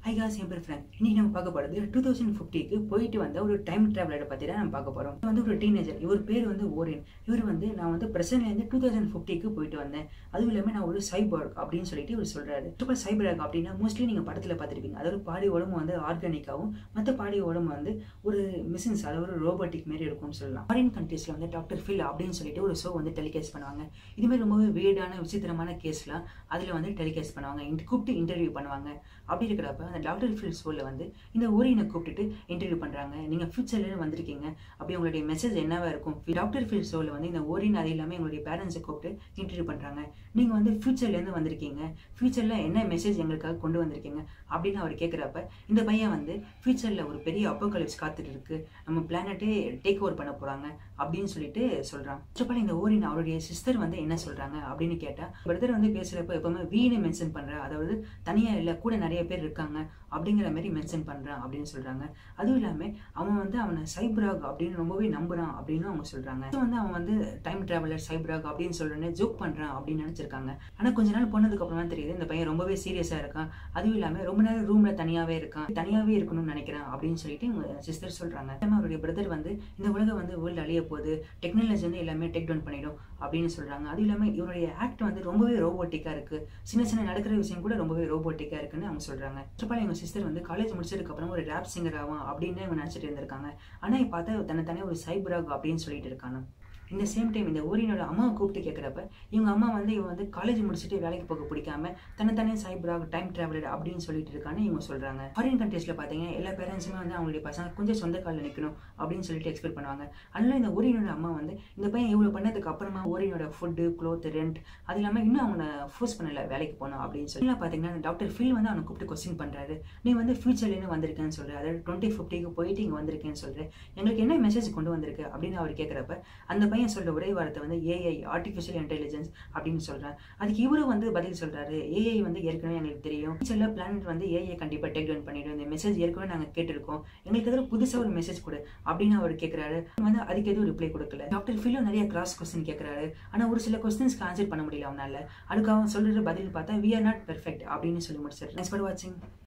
high cos என் பேர் Frank இன்னைக்கு நம்ம பார்க்க போகிறது டூ தௌசண்ட் ஃபிஃப்டிக்கு போயிட்டு வந்த ஒரு டைம் ட்ராவலரை பற்றி தான் நம்ம பார்க்க போகிறோம் இது வந்து ஒரு டீனேஜர் இவர் பேர் வந்து ஓரியன் இவர் வந்து நான் வந்து பிரசன்ட்லேருந்து டூ தௌசண்ட் ஃபிஃப்டிக்கு போயிட்டு வந்தேன் அதுவும் இல்லாமல் நான் ஒரு சைபர்க் அப்படின்னு சொல்லிட்டு இவர் சொல்கிறாரு சூப்பர் சைபர்க் அப்படின்னா மோஸ்ட்லி நீங்கள் படத்தில் பார்த்துருப்பீங்க அதாவது பாடி உடம்பு வந்து ஆர்கானிக்காகவும் மற்ற பாடி உடம்பு வந்து ஒரு மிஷின்ஸ் அதாவது ஒரு ரோபோட்டிக் மாரி இருக்கும்னு சொல்லலாம் ஃபாரின் கண்ட்ரீஸில் வந்து டாக்டர் ஃபில் அப்படின்னு சொல்லிட்டு ஒரு ஷோ வந்து டெலிகாஸ்ட் பண்ணுவாங்க இதுமாதிரி ரொம்பவே வீடான விசித்திரமான கேஸ்லாம் அதில் வந்து டெலிகாஸ்ட் பண்ணுவாங்க இந்த கூப்பிட்டு இன்டர்வியூ பண்ணுவாங்க அப்படி இருக்கிறப்ப அந்த டாக்டர் ஃபில் ஷோவில் வந்து இந்த ஓரியனை கூப்பிட்டுட்டு இன்டர்வியூ பண்ணுறாங்க நீங்கள் ஃபியூச்சர்லேருந்து வந்திருக்கீங்க அப்படி உங்களுடைய மெசேஜ் என்னவா இருக்கும் டாக்டர் ஃபீல் ஷோவில் வந்து இந்த ஓரியன் அது இல்லாமல் எங்களுடைய பேரண்ட்ஸை கூப்பிட்டு இன்டர்வியூ பண்ணுறாங்க நீங்கள் வந்து ஃபியூச்சர்லேருந்து வந்திருக்கீங்க ஃபியூச்சரில் என்ன மெசேஜ் எங்களுக்காக கொண்டு வந்திருக்கீங்க அப்படின்னு அவர் கேட்குறப்ப இந்த பையன் வந்து ஃபியூச்சரில் ஒரு பெரிய அப்போகலிப்ஸ் காத்துட்டு இருக்கு நம்ம பிளானட்டே டேக் ஓவர் பண்ண போகிறாங்க அப்படின்னு சொல்லிட்டு சொல்கிறான் ஃபஸ்ட் இந்த ஓரின் அவருடைய சிஸ்டர் வந்து என்ன சொல்கிறாங்க அப்படின்னு கேட்டால் பிரதர் வந்து பேசுகிறப்ப எப்பவுமே வீணை மென்ஷன் பண்ணுற அதாவது தனியாக இல்லை கூட நிறைய பேர் இருக்காங்க அப்படிங்கிற மாதிரி மென்ஷன் பண்ணுறான் அப்படின்னு சொல்கிறாங்க அதுவும் இல்லாமல் அவன் வந்து அவனை சைப்ராக் அப்படின்னு ரொம்பவே நம்புறான் அப்படின்னு அவங்க சொல்கிறாங்க வந்து அவன் வந்து டைம் டிராவலர் சைப்ராக் அப்படின்னு சொல்கிறேன்னு ஜோக் பண்ணுறான் அப்படின்னு நினச்சிருக்காங்க ஆனால் கொஞ்ச நாள் போனதுக்கு அப்புறமா தெரியுது இந்த பையன் ரொம்பவே சீரியஸாக இருக்கான் அதுவும் இல்லாமல் ரொம்ப நேரம் ரூமில் தனியாகவே இருக்கான் தனியாகவே இருக்கணும்னு நினைக்கிறான் அப்படின்னு சொல்லிட்டு இவங்க சிஸ்டர் சொல்கிறாங்க அவருடைய பிரதர் வந்து இந்த உலகம் வந்து வேர்ல்டு அழிய போகுது டெக்னாலஜி வந்து எல்லாமே டேக் டவுன் பண்ணிடும் அப்படின்னு சொல்கிறாங்க அதுவும் இல்லாமல் இவருடைய ஆக்ட் வந்து ரொம்பவே ரோபோட்டிக்காக இருக்குது சின்ன சின்ன நடக்கிற விஷயம் கூட ரொம்பவே ரோபோட்டிக்காக இருக்குன்னு அவங்க சொல்கிறாங்க ஃபஸ்ட் எங்கள் சிஸ்டர் வந்து காலேஜ் முடிச்சதுக்கு அப்புறம் ஒரு ரேப் சிங்கர் ஆகும் அப்படின்னு இவங்க நினச்சிட்டு இருந்திருக்காங்க ஆனால் பார்த்தா தன்னை தானே ஒரு சைபராக் அப்படின்னு சொல்லிட்டு இருக்காங்க இந்த சேம் டைம் இந்த ஓரியனோட அம்மாவை கூப்பிட்டு கேட்குறப்ப இவங்க அம்மா வந்து இவன் வந்து காலேஜ் முடிச்சுட்டு வேலைக்கு போக பிடிக்காம தன்னைத்தானே சைபராக் டைம் டிராவலர் அப்படின்னு சொல்லிட்டு இருக்கான்னு இவங்க சொல்கிறாங்க ஃபாரின் கண்ட்ரீஸில் பார்த்தீங்கன்னா எல்லா பேரண்ட்ஸுமே வந்து அவங்களுடைய பசங்க கொஞ்சம் சொந்த காலில் நிற்கணும் அப்படின்னு சொல்லிட்டு எக்ஸ்பெக்ட் பண்ணுவாங்க அதனால இந்த ஓரியனோட அம்மா வந்து இந்த பையன் இவ்வளோ பண்ணதுக்கு அப்புறமா ஓரியனோட ஃபுட்டு க்ளோத் ரெண்ட் அது இல்லாமல் இன்னும் அவனை ஃபோர்ஸ் பண்ணல வேலைக்கு போகணும் அப்படின்னு சொல்லி பார்த்தீங்கன்னா டாக்டர் ஃபில் வந்து அவனை கூப்பிட்டு கொஸ்டின் பண்ணுறாரு நீ வந்து ஃபியூச்சர்லேருந்து வந்திருக்கேன்னு சொல்கிற அதாவது டுவெண்ட்டி ஃபிஃப்டிக்கு போயிட்டு இங்கே வந்திருக்கேன்னு சொல்கிறேன் எங்களுக்கு என்ன மெசேஜ் கொண்டு வந்திருக்கு அப்படின்னு அவர் கேட்குறப்ப அந்த பையன் சொல்ற ஒரே வார்த்தை வந்து ஏஐ ஆர்டிஃபிஷியல் இன்டெலிஜென்ஸ் அப்படின்னு சொல்றாரு அதுக்கு இவரும் வந்து பதில் சொல்றாரு ஏஐ வந்து ஏற்கனவே எங்களுக்கு தெரியும் சில பிளானட் வந்து ஏஐ கண்டிப்பா டேக் டவுன் பண்ணிடும் இந்த மெசேஜ் ஏற்கனவே நாங்க கேட்டிருக்கோம் எங்களுக்கு எதிராக புதுசா ஒரு மெசேஜ் கொடு அப்படின்னு அவர் கேட்கிறாரு வந்து அதுக்கு எதுவும் ரிப்ளை கொடுக்கல டாக்டர் ஃபிலும் நிறைய கிராஸ் கொஸ்டின் கேட்கறாரு ஆனா ஒரு சில கொஸ்டின்ஸ்க்கு ஆன்சர் பண்ண முடியல அவனால அதுக்கு அவன் சொல்ற பதில் பார்த்தா வி ஆர் நாட் பெர்ஃபெக்ட் அப்படின்னு சொல்லி முடிச்சிடுறேன் ஃபார் வாட்சிங்